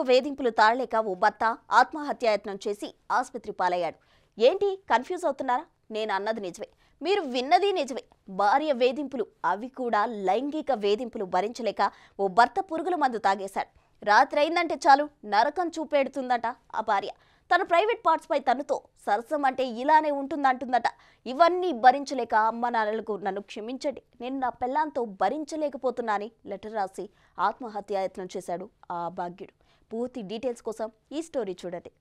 వేధింపులు తాళలేక ఓ భర్త ఆత్మహత్యాయత్నం చేసి ఆసుపత్రి పాలయ్యాడు ఏంటి కన్ఫ్యూజ్ అవుతున్నారా నేను అన్నది నిజమే మీరు విన్నది నిజమే భార్య వేధింపులు అవి కూడా లైంగిక వేధింపులు భరించలేక ఓ భర్త పురుగుల మందు తాగేశాడు రాత్రి అయిందంటే చాలు నరకం చూపెడుతుందట ఆ భార్య తన ప్రైవేట్ పార్ట్స్ పై తనతో సరసం అంటే ఇలానే ఉంటుందంటుందట ఇవన్నీ భరించలేక అమ్మ నాన్నలకు నన్ను క్షమించండి నేను నా పెళ్ళాంతో భరించలేకపోతున్నా అని లెటర్ రాసి ఆత్మహత్యాయత్నం చేశాడు ఆ భాగ్యుడు పూర్తి డీటెయిల్స్ కోసం ఈ స్టోరీ చూడండి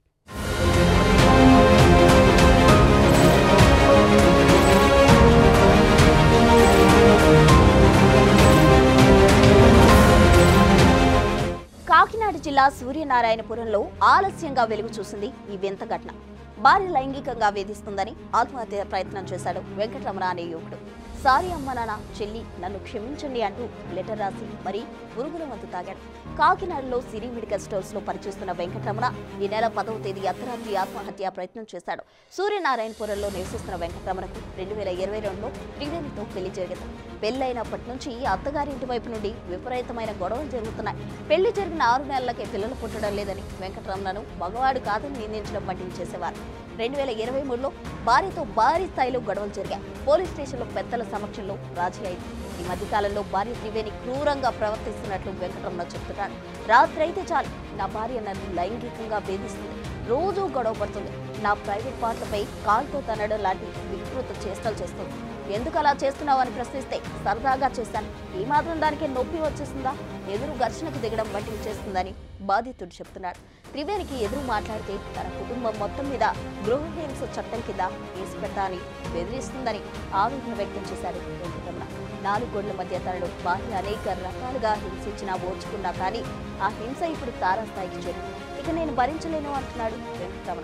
కాకినాడ జిల్లా సూర్యనారాయణపురంలో ఆలస్యంగా వెలుగు చూసింది ఈ వింత ఘటన భార్య లైంగికంగా వేధిస్తుందని ఆత్మహత్య ప్రయత్నం చేశాడు వెంకటరమణ అనే యువకుడు సారీ అమ్మ నాన్న చెల్లి నన్ను క్షమించండి అంటూ లెటర్ రాసి మరీ పురుగుల మందు తాగాడు కాకినాడలో సిరి మెడికల్ స్టోర్స్ లో పనిచేస్తున్న వెంకటరమణ ఈ నెల పదవ తేదీ అర్ధరాత్రి ఆత్మహత్య ప్రయత్నం చేశాడు సూర్యనారాయణపురంలో నివసిస్తున్న వెంకటరమణకు రెండు వేల ఇరవై రెండులో త్రివేణితో పెళ్లి జరిగింది పెళ్ళైనప్పటి నుంచి అత్తగారింటి వైపు నుండి విపరీతమైన గొడవలు జరుగుతున్నాయి పెళ్లి జరిగిన ఆరు నెలలకే పిల్లలు పుట్టడం లేదని వెంకటరమణను మగవాడు కాదని నిందించడం వంటివి చేసేవారు రెండు వేల ఇరవై మూడులో భార్యతో భారీ స్థాయిలో గొడవలు జరిగాయి పోలీస్ స్టేషన్లో పెద్దల సమక్షంలో రాజీ అయింది ఈ మధ్య కాలంలో భార్య త్రివేణి క్రూరంగా ప్రవర్తిస్తున్నట్లు వెంకటరమణ చెప్తున్నాడు రాత్రి అయితే చాలు నా భార్య నన్ను లైంగికంగా వేధిస్తుంది రోజూ గొడవ పడుతుంది నా ప్రైవేట్ పార్ట్లపై కాల్తో తనడం లాంటి వికృత చేష్టలు చేస్తుంది ఎందుకు అలా చేస్తున్నావు అని ప్రశ్నిస్తే సరదాగా చేశాను ఈ మాత్రం దానికి నొప్పి వచ్చేస్తుందా ఎదురు ఘర్షణకు దిగడం వంటివి చేస్తుందని బాధితుడు చెప్తున్నాడు త్రివేణికి ఎదురు మాట్లాడితే తన కుటుంబం మొత్తం మీద గృహహింస చట్టం కింద కేసు పెట్టాలని బెదిరిస్తుందని ఆవేదన వ్యక్తం చేశాడు వెంకటరమణ నాలుగు గోడ్ల మధ్య తనను భార్య అనేక రకాలుగా హింసించినా ఓర్చుకున్నా కానీ ఆ హింస ఇప్పుడు తారాస్థాయికి చేరింది ఇక నేను భరించలేను అంటున్నాడు వెంకటరమణ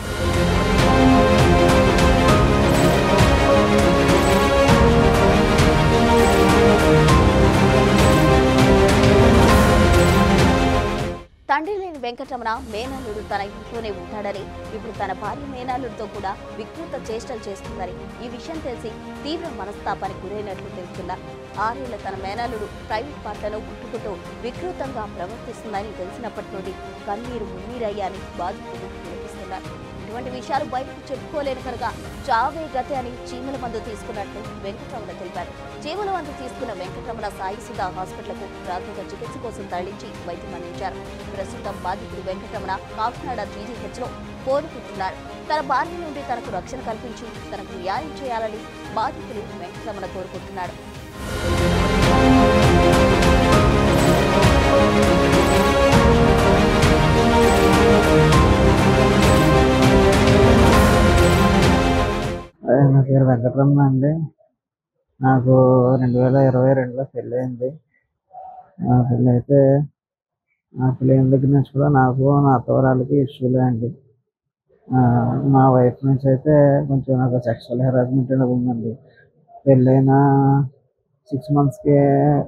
తండ్రి లేని వెంకటరమణ మేనల్లుడు తన ఇంట్లోనే ఉంటాడని ఇప్పుడు తన భార్య మేనల్లుడితో కూడా వికృత చేష్టలు చేస్తుందని ఈ విషయం తెలిసి తీవ్ర మనస్తాపానికి గురైనట్లు తెలుస్తున్నారు ఆరేళ్ల తన మేనల్లుడు ప్రైవేట్ పార్ట్లను గుట్టుకుంటూ వికృతంగా ప్రవర్తిస్తుందని తెలిసినప్పటి నుండి కన్నీరు మున్నీరయ్యాని బాధితులు వినిపిస్తున్నారు ఇటువంటి విషయాలు బయటకు చెప్పుకోలేని కనుక చావే గతి అని చీమల మందు తీసుకున్నట్లు వెంకటరమణ తెలిపారు చీమల మందు తీసుకున్న వెంకటరమణ సాయి సుధా హాస్పిటల్కు ప్రాథమిక చికిత్స కోసం తరలించి వైద్యం అందించారు ప్రస్తుతం బాధితుడు వెంకటరమణ కాకినాడ జీజీహెచ్ లో కోలుకుంటున్నాడు తన భార్య నుండి తనకు రక్షణ కల్పించి తనకు న్యాయం చేయాలని బాధితులు వెంకటరమణ కోరుకుంటున్నాడు అదే నా పేరు వెంకటరమణ అండి నాకు రెండు వేల ఇరవై రెండులో పెళ్ళి అయింది నా పెళ్ళి అయితే నా పెళ్ళి అయిన దగ్గర నుంచి కూడా నాకు నా అత్తవరాలకి ఇష్యూలే అండి ఆ, మా వైఫ్ నుంచి అయితే కొంచెం నాకు సెక్షువల్ హెరాస్మెంట్ అనేది ఉందండి పెళ్ళైన సిక్స్ మంత్స్కే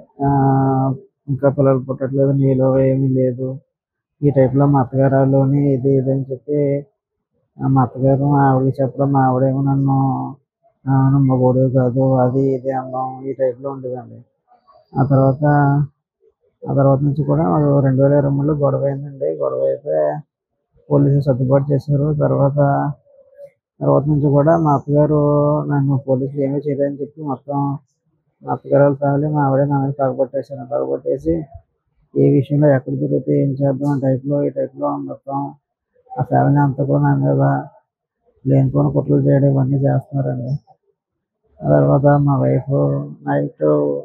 ఇంకా పిల్లలు పుట్టట్లేదు నీలో ఏమీ లేదు ఈ టైప్లో మా అత్తగారులోని ఇది ఇది అని చెప్పి ఆ మా అత్తగారు మా ఆవిడకి చెప్పడం మా ఆవిడేమో నన్ను "ఆ, నువ్వు మగోడు కాదు అది ఇది అనడం ఈ టైప్లో ఉండేదండి ఆ తర్వాత ఆ తర్వాత నుంచి కూడా మాకు రెండు వేల ఇరవై మూడులో గొడవ అయిందండి గొడవ అయితే పోలీసులు సర్దుబాటు చేశారు తర్వాత తర్వాత నుంచి కూడా మా అత్తగారు నన్ను పోలీసులు ఏమీ చేయలేదని చెప్పి మొత్తం మా అత్తగారు వాళ్ళ ఫ్యామిలీ మా ఆవిడే నన్ను కాకపట్టేశారు కాకపట్టేసి ఏ విషయంలో ఎక్కడ దొరికితే ఏం చేద్దాం ఆ టైప్లో ఈ టైప్లో మొత్తం ఆ ఫ్యామిలీ అంతా కూడా నా మీద లేనిపోని కుట్రలు చేయడం ఇవన్నీ చేస్తున్నారండి ఆ తర్వాత మా వైఫ్ నైట్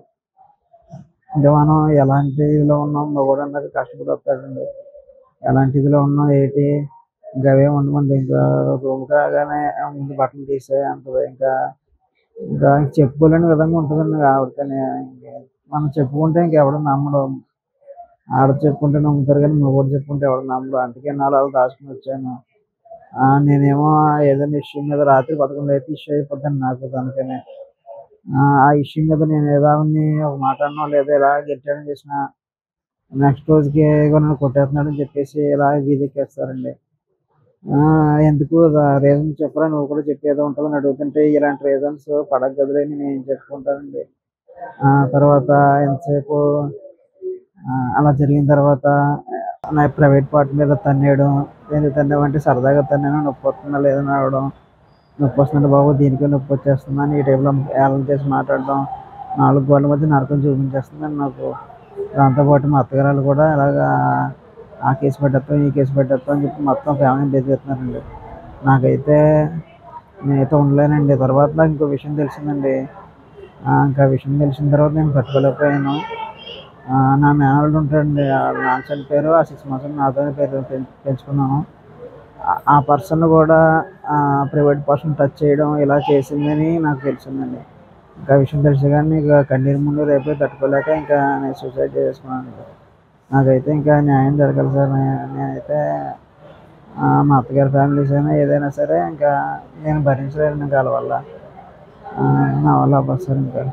అంటే మనం ఎలాంటి ఇదిలో ఉన్నాం మగవాడు అన్నది కష్టపడి వస్తాడండి ఎలాంటి ఇదిలో ఉన్నాం ఏంటి ఇంకా అవే ఉండమండి ఇంకా రూమ్ రాగానే ముందు బట్టలు తీసే అంటది ఇంకా ఇంకా చెప్పుకోలేని విధంగా ఉంటుందండి ఆవిడతోనే మనం చెప్పుకుంటే ఇంకెవడు నమ్మడు ఆడ చెప్పుకుంటే నమ్ముతారు కానీ మగవాడు చెప్పుకుంటే ఎవడు నమ్మడు అందుకే నాలో అలా దాచుకుని వచ్చాను ఆ, నేనేమో ఏదైనా ఇష్యూ మీద రాత్రి పదకొండు అయితే ఇష్యూ అయిపోతాను నాకు అందుకనే ఆ ఆ ఇష్యూ మీద నేను ఏదో ఆవిడని ఒక మాట అన్నా లేదా ఇలా గట్టిగా చేసిన నెక్స్ట్ రోజుకి ఇగో నన్ను కొట్టేస్తున్నాడు అని చెప్పేసి ఇలా వీధికేస్తారండి ఆ, ఎందుకు రీజన్ చెప్పరా నువ్వు కూడా చెప్పేదో ఉంటుందని అడుగుతుంటే ఇలాంటి రీజన్స్ పడక గదులని నేను చెప్పుకుంటానండి ఆ తర్వాత ఎంతసేపు ఆ, అలా జరిగిన తర్వాత నా ప్రైవేట్ పార్ట్ మీద తన్నేయడం దేనికి తన్నేమంటే సరదాగా తన్నాను నొప్పి వస్తుందా లేదని రావడం నొప్పి వస్తుందంటే బాబు దీనికే నొప్పి వచ్చేస్తుందని ఈ టైంలో ఏళ్ళ చేసి మాట్లాడడం నాలుగు గోడల మధ్య నరకం చూపించేస్తుందని నాకు దాంతోపాటు మా అత్తగారు కూడా ఇలాగా ఆ కేసు పెట్టేస్తాం ఈ కేసు పెట్టేస్తాం అని చెప్పి మొత్తం ఫ్యామిలీని బెదిరిస్తున్నారండి నాకైతే నేనైతే ఉండలేనండి తర్వాత నాకు ఇంకో విషయం తెలిసిందండి ఆ, ఇంకా విషయం తెలిసిన తర్వాత నేను తట్టుకోలేకపోయాను ఆ, నా మేనల్డ్ ఉంటాడండి వాళ్ళ నాన్న చనిపోయారు ఆ సిక్స్ మంత్స్ నాతోనే పేరు పెం- పెంచుకున్నాను ఆ- ఆ పర్సన్ కూడా ప్రైవేట్ పర్సన్ టచ్ చేయడం ఇలా చేసిందని నాకు తెలిసిందండి ఇంకా విషయం తెలిసి కానీ ఇక కన్నీరు ముందు రేపే తట్టుకోలేక ఇంకా నేను సూసైడ్ చేసుకున్నాను నాకైతే ఇంకా న్యాయం జరగాలి సార్ నే- నేనైతే ఆ, మా అత్తగారి ఫ్యామిలీస్ అయినా ఏదైనా సరే ఇంకా నేను భరించలేను ఇంకా వాళ్ళ వల్ల ఆ, నా వల్ల అవ్వదు సార్ ఇంకా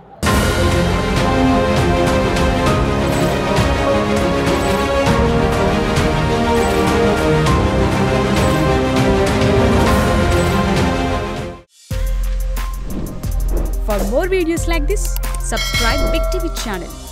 For more videos like this, subscribe Big TV channel